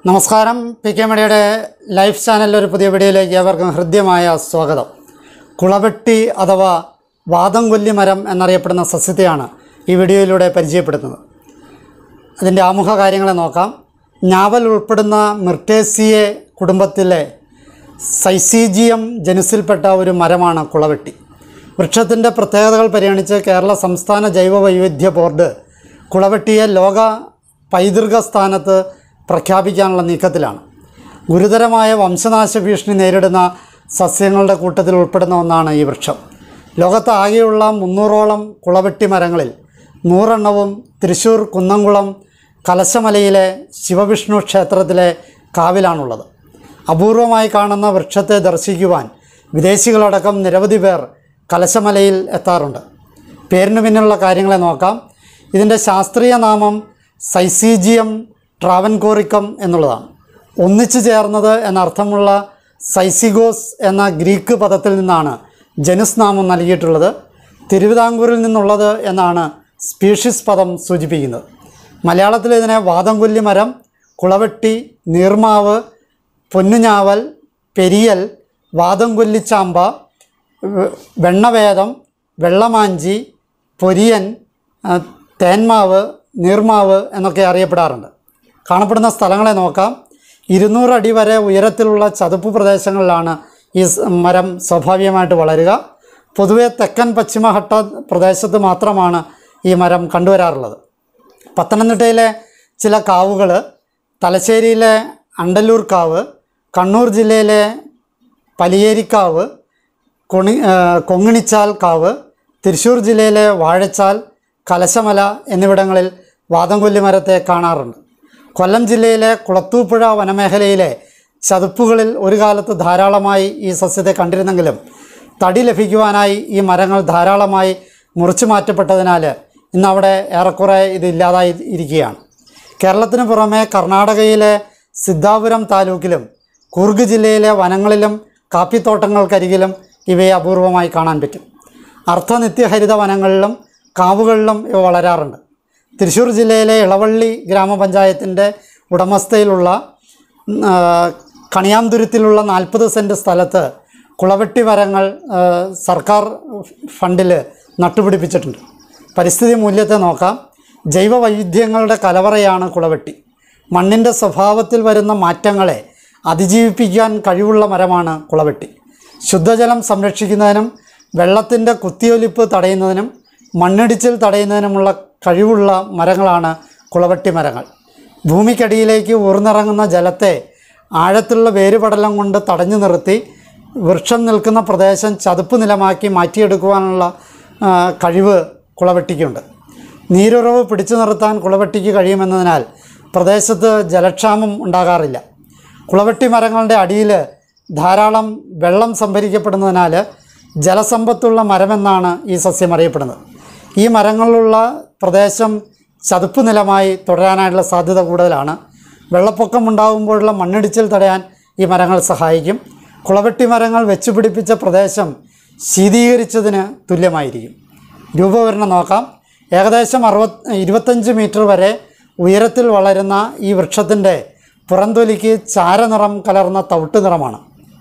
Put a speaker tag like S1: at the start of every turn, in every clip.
S1: നമസ്കാരം P K മീഡിയയുടെ life ചാനലിലെ ഒരു പുതിയ വീഡിയോയിലേക്ക് ഏവർക്കും ഹൃദ്യമായ സ്വാഗതം കുളവെട്ടി അഥവാ വാദം കൊല്ലി മരം എന്നറിയപ്പെടുന്ന സസ്യത്തെയാണ് ഈ വീഡിയോയിലൂടെ പരിചയപ്പെടുത്തുന്നത് അതിൻ്റെ ആമുഖ കാര്യങ്ങളെ നോക്കാം ഞാവൽ ഉൾപ്പെടുന്ന മിർട്ടേസിയെ കുടുംബത്തിലെ സൈസീജിയം ജനുസിൽപ്പെട്ട ഒരു മരമാണ് കുളവെട്ടി വൃക്ഷത്തിൻ്റെ പ്രത്യേകതകൾ പരിഗണിച്ച് കേരള സംസ്ഥാന ജൈവ വൈവിധ്യ ബോർഡ് കുളവെട്ടിയെ ലോക പൈതൃക സ്ഥാനത്ത് പ്രഖ്യാപിക്കാനുള്ള നീക്കത്തിലാണ് ഗുരുതരമായ വംശനാശ ഭീഷണി നേരിടുന്ന സസ്യങ്ങളുടെ കൂട്ടത്തിൽ ഉൾപ്പെടുന്ന ഒന്നാണ് ഈ വൃക്ഷം ലോകത്താകെയുള്ള മുന്നൂറോളം കുളവെട്ടി മരങ്ങളിൽ നൂറെണ്ണവും തൃശ്ശൂർ കുന്നംകുളം കലശമലയിലെ ശിവവിഷ്ണു ക്ഷേത്രത്തിലെ കാവിലാണുള്ളത് അപൂർവമായി കാണുന്ന വൃക്ഷത്തെ ദർശിക്കുവാൻ വിദേശികളടക്കം നിരവധി പേർ കലശമലയിൽ എത്താറുണ്ട് പേരിന് പിന്നിലുള്ള കാര്യങ്ങളെ നോക്കാം ഇതിൻ്റെ ശാസ്ത്രീയ നാമം സൈസീജിയം ട്രാവൻകോറിക്കം എന്നുള്ളതാണ് ഒന്നിച്ചു ചേർന്നത് എന്നർത്ഥമുള്ള സൈസിഗോസ് എന്ന ഗ്രീക്ക് പദത്തിൽ നിന്നാണ് ജനുസ് നാമം നൽകിയിട്ടുള്ളത് തിരുവിതാംകൂറിൽ നിന്നുള്ളത് എന്നാണ് സ്പീഷീസ് പദം സൂചിപ്പിക്കുന്നത് മലയാളത്തിൽ ഇതിനെ വാദംകൊല്ലി മരം കുളവെട്ടി നീർമാവ് പൊന്നുഞാവൽ പെരിയൽ വാദംകൊല്ലിച്ചാമ്പ വെ- വെണ്ണവേദം വെള്ളമാഞ്ചി പൊരിയൻ ആ, തേന്മാവ് നീർമാവ് എന്നൊക്കെ അറിയപ്പെടാറുണ്ട് കാണപ്പെടുന്ന സ്ഥലങ്ങളെ നോക്കാം ഇരുന്നൂറ് അടി വരെ ഉയരത്തിലുള്ള ചതുപ്പ് പ്രദേശങ്ങളിലാണ് ഈ സ് മരം സ്വാഭാവികമായിട്ട് വളരുക പൊതുവെ തെക്കൻ പശ്ചിമഘട്ട പ്രദേശത്ത് മാത്രമാണ് ഈ മരം കണ്ടുവരാറുള്ളത് പത്തനംതിട്ടയിലെ ചില കാവുകൾ തലശ്ശേരിയിലെ അണ്ടല്ലൂർ കാവ് കണ്ണൂർ ജില്ലയിലെ പലിയേരിക്കാവ് കൊണി ആ, കൊങ്ങിണിച്ചാൽ കാവ് തൃശ്ശൂർ ജില്ലയിലെ വാഴച്ചാൽ കലശമല എന്നിവിടങ്ങളിൽ വാദംകൊല്ലി മരത്തെ കാണാറുണ്ട് കൊല്ലം ജില്ലയിലെ കുളത്തൂപ്പുഴ വനമേഖലയിലെ ചതുപ്പുകളിൽ ഒരു കാലത്ത് ധാരാളമായി ഈ സസ്യത്തെ കണ്ടിരുന്നെങ്കിലും തടി ലഭിക്കുവാനായി ഈ മരങ്ങൾ ധാരാളമായി മുറിച്ചു മാറ്റപ്പെട്ടതിനാൽ ഇന്ന് അവിടെ ഏറെക്കുറെ ഇത് ഇല്ലാതായി ഇരിക്കുകയാണ് കേരളത്തിന് പുറമെ കർണാടകയിലെ സിദ്ധാപുരം താലൂക്കിലും കൂർഗ് ജില്ലയിലെ വനങ്ങളിലും കാപ്പിത്തോട്ടങ്ങൾക്കരികിലും ഇവയെ അപൂർവമായി കാണാൻ പറ്റും അർദ്ധനിത്യഹരിത വനങ്ങളിലും കാവുകളിലും ഇവ വളരാറുണ്ട് തൃശ്ശൂർ ജില്ലയിലെ ഇളവള്ളി ഗ്രാമപഞ്ചായത്തിൻ്റെ ഉടമസ്ഥയിലുള്ള ഉം, ആ, കണിയാംതുരുത്തിലുള്ള നാൽപ്പത് സെൻറ്റ് സ്ഥലത്ത് കുളവെട്ടി മരങ്ങൾ ആ, സർക്കാർ ഫണ്ടിൽ നട്ടുപിടിപ്പിച്ചിട്ടുണ്ട് പരിസ്ഥിതി മൂല്യത്തെ നോക്കാം ജൈവ വൈവിധ്യങ്ങളുടെ കലവറയാണ് കുളവെട്ടി മണ്ണിൻ്റെ സ്വഭാവത്തിൽ വരുന്ന മാറ്റങ്ങളെ അതിജീവിപ്പിക്കാൻ കഴിവുള്ള മരമാണ് കുളവെട്ടി ശുദ്ധജലം സംരക്ഷിക്കുന്നതിനും വെള്ളത്തിൻ്റെ കുത്തിയൊലിപ്പ് തടയുന്നതിനും മണ്ണിടിച്ചിൽ തടയുന്നതിനുമുള്ള കഴിവുള്ള മരങ്ങളാണ് കുളവെട്ടി മരങ്ങൾ ഭൂമിക്കടിയിലേക്ക് ഊർന്നിറങ്ങുന്ന ജലത്തെ ആഴത്തിലുള്ള വേരുപടലം കൊണ്ട് തടഞ്ഞു നിർത്തി വൃക്ഷം നിൽക്കുന്ന പ്രദേശം ചതുപ്പ് നിലമാക്കി മാറ്റിയെടുക്കുവാനുള്ള ആ, കഴിവ് കുളവെട്ടിക്കുണ്ട് നീരുറവ് പിടിച്ചു നിർത്താൻ കുളവെട്ടിക്ക് കഴിയുമെന്നതിനാൽ പ്രദേശത്ത് ജലക്ഷാമം ഉണ്ടാകാറില്ല കുളവെട്ടി മരങ്ങളുടെ അടിയിൽ ധാരാളം വെള്ളം സംഭരിക്കപ്പെടുന്നതിനാൽ ജലസമ്പത്തുള്ള മരമെന്നാണ് ഈ സസ്യം അറിയപ്പെടുന്നത് ഈ മരങ്ങളുള്ള പ്രദേശം ചതുപ്പ് നിലമായി തുടരാനായിട്ടുള്ള സാധ്യത കൂടുതലാണ് വെള്ളപ്പൊക്കം ഉണ്ടാകുമ്പോഴുള്ള മണ്ണിടിച്ചിൽ തടയാൻ ഈ മരങ്ങൾ സഹായിക്കും കുളവെട്ടി മരങ്ങൾ വെച്ചുപിടിപ്പിച്ച പ്രദേശം ശീതീകരിച്ചതിന് തുല്യമായിരിക്കും രൂപവിവരണം നോക്കാം ഏകദേശം അറുപത് ഇരുപത്തഞ്ച് മീറ്റർ വരെ ഉയരത്തിൽ വളരുന്ന ഈ വൃക്ഷത്തിൻ്റെ പുറംതൊലിക്ക് ചാരനിറം കലർന്ന തവിട്ട് നിറമാണ്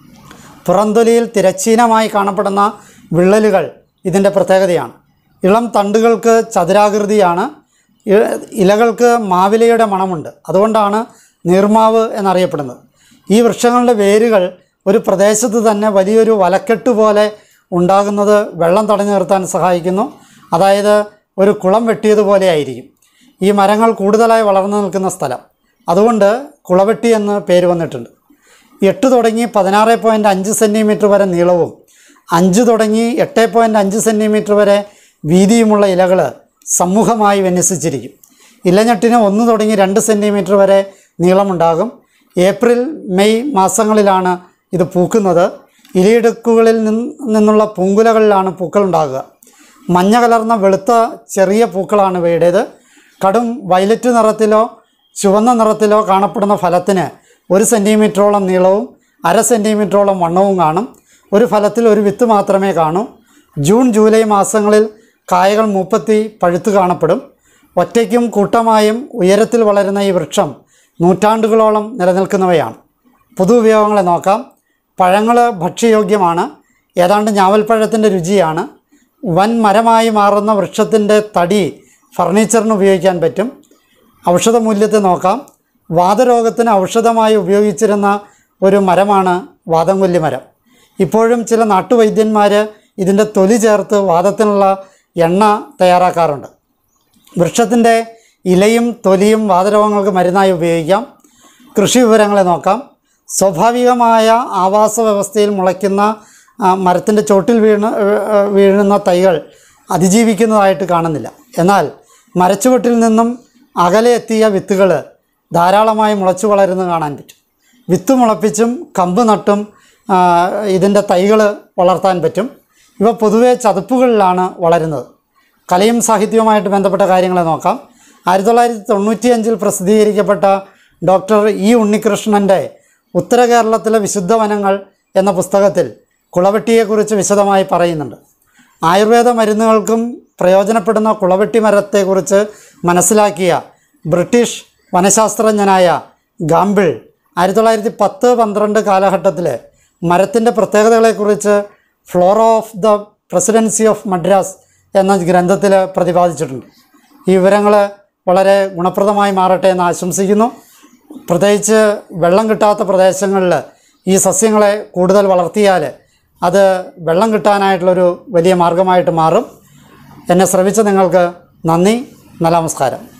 S1: പുറംതൊലിയിൽ തിരച്ചീനമായി കാണപ്പെടുന്ന വിള്ളലുകൾ ഇതിൻ്റെ പ്രത്യേകതയാണ് ഇളം തണ്ടുകൾക്ക് ചതുരാകൃതിയാണ് ഇ- ഇലകൾക്ക് മാവിലയുടെ മണമുണ്ട് അതുകൊണ്ടാണ് നീർമാവ് എന്നറിയപ്പെടുന്നത് ഈ വൃക്ഷങ്ങളുടെ വേരുകൾ ഒരു പ്രദേശത്ത് തന്നെ വലിയൊരു വലക്കെട്ട് പോലെ ഉണ്ടാകുന്നത് വെള്ളം തടഞ്ഞു നിർത്താൻ സഹായിക്കുന്നു അതായത് ഒരു കുളം വെട്ടിയതുപോലെ ആയിരിക്കും ഈ മരങ്ങൾ കൂടുതലായി വളർന്നു നിൽക്കുന്ന സ്ഥലം അതുകൊണ്ട് കുളവെട്ടി എന്ന് പേര് വന്നിട്ടുണ്ട് എട്ട് തുടങ്ങി പതിനാറ് പോയിൻറ്റ് അഞ്ച് സെൻറ്റിമീറ്റർ വരെ നീളവും അഞ്ച് തുടങ്ങി എട്ട് പോയിൻറ്റ് അഞ്ച് സെൻറ്റിമീറ്റർ വരെ വീതിയുമുള്ള ഇലകൾ സമൂഹമായി വിന്യസിച്ചിരിക്കും ഇലഞ്ഞെട്ടിന് ഒന്ന് തുടങ്ങി രണ്ട് സെൻറ്റിമീറ്റർ വരെ നീളമുണ്ടാകും ഏപ്രിൽ മെയ് മാസങ്ങളിലാണ് ഇത് പൂക്കുന്നത് ഇലയിടുക്കുകളിൽ നിന്ന് നിന്നുള്ള പൂങ്കുലകളിലാണ് പൂക്കളുണ്ടാകുക മഞ്ഞ കലർന്ന വെളുത്ത ചെറിയ പൂക്കളാണ് ഇവയുടേത് കടും വയലറ്റ് നിറത്തിലോ ചുവന്ന നിറത്തിലോ കാണപ്പെടുന്ന ഫലത്തിന് ഒരു സെൻറ്റിമീറ്ററോളം നീളവും അര സെൻറ്റിമീറ്ററോളം വണ്ണവും കാണും ഒരു ഫലത്തിൽ ഒരു വിത്ത് മാത്രമേ കാണൂ ജൂൺ ജൂലൈ മാസങ്ങളിൽ കായകൾ മൂപ്പത്തി പഴുത്തു കാണപ്പെടും ഒറ്റയ്ക്കും കൂട്ടമായും ഉയരത്തിൽ വളരുന്ന ഈ വൃക്ഷം നൂറ്റാണ്ടുകളോളം നിലനിൽക്കുന്നവയാണ് പൊതു ഉപയോഗങ്ങളെ നോക്കാം പഴങ്ങൾ ഭക്ഷ്യയോഗ്യമാണ് ഏതാണ്ട് ഞാവൽപ്പഴത്തിൻ്റെ രുചിയാണ് വൻ മരമായി മാറുന്ന വൃക്ഷത്തിൻ്റെ തടി ഫർണിച്ചറിന് ഉപയോഗിക്കാൻ പറ്റും ഔഷധ മൂല്യത്തെ നോക്കാം വാതരോഗത്തിന് ഔഷധമായി ഉപയോഗിച്ചിരുന്ന ഒരു മരമാണ് വാദംകൊല്ലി മരം ഇപ്പോഴും ചില നാട്ടുവൈദ്യന്മാർ ഇതിൻ്റെ തൊലി ചേർത്ത് വാദത്തിനുള്ള എണ്ണ തയ്യാറാക്കാറുണ്ട് വൃക്ഷത്തിൻ്റെ ഇലയും തൊലിയും വാതരോഗങ്ങൾക്ക് മരുന്നായി ഉപയോഗിക്കാം കൃഷി വിവരങ്ങളെ നോക്കാം സ്വാഭാവികമായ ആവാസ വ്യവസ്ഥയിൽ മുളയ്ക്കുന്ന മരത്തിൻ്റെ ചോട്ടിൽ വീണ് ഏഹ്, വീഴുന്ന തൈകൾ അതിജീവിക്കുന്നതായിട്ട് കാണുന്നില്ല എന്നാൽ മരച്ചുവട്ടിൽ നിന്നും അകലെ എത്തിയ വിത്തുകൾ ധാരാളമായി മുളച്ചു വളരുന്നത് കാണാൻ പറ്റും വിത്ത് മുളപ്പിച്ചും കമ്പ് നട്ടും ആ, ഇതിൻ്റെ തൈകൾ വളർത്താൻ പറ്റും ഇവ പൊതുവെ ചതുപ്പുകളിലാണ് വളരുന്നത് കലയും സാഹിത്യവുമായിട്ട് ബന്ധപ്പെട്ട കാര്യങ്ങളെ നോക്കാം ആയിരത്തി തൊള്ളായിരത്തി തൊണ്ണൂറ്റിയഞ്ചിൽ പ്രസിദ്ധീകരിക്കപ്പെട്ട ഡോക്ടർ ഇ ഉണ്ണികൃഷ്ണൻ്റെ ഉത്തര കേരളത്തിലെ വിശുദ്ധ വനങ്ങൾ എന്ന പുസ്തകത്തിൽ കുളവെട്ടിയെക്കുറിച്ച് വിശദമായി പറയുന്നുണ്ട് ആയുർവേദ മരുന്നുകൾക്കും പ്രയോജനപ്പെടുന്ന കുളവെട്ടി മരത്തെക്കുറിച്ച് മനസ്സിലാക്കിയ ബ്രിട്ടീഷ് വനശാസ്ത്രജ്ഞനായ ഗാംബിൾ ആയിരത്തി തൊള്ളായിരത്തി പത്ത് പന്ത്രണ്ട് കാലഘട്ടത്തിൽ മരത്തിൻ്റെ പ്രത്യേകതകളെക്കുറിച്ച് Flora of the Presidency of Madras എന്ന ഗ്രന്ഥത്തിൽ പ്രതിപാദിച്ചിട്ടുണ്ട് ഈ വിവരങ്ങൾ വളരെ ഗുണപ്രദമായി മാറട്ടെ എന്ന് ആശംസിക്കുന്നു പ്രത്യേകിച്ച് വെള്ളം കിട്ടാത്ത പ്രദേശങ്ങളിൽ ഈ സസ്യങ്ങളെ കൂടുതൽ വളർത്തിയാൽ അത് വെള്ളം കിട്ടാനായിട്ടുള്ളൊരു വലിയ മാർഗമായിട്ട് മാറും എന്നെ ശ്രമിച്ച നിങ്ങൾക്ക് നന്ദി നല്ല നമസ്കാരം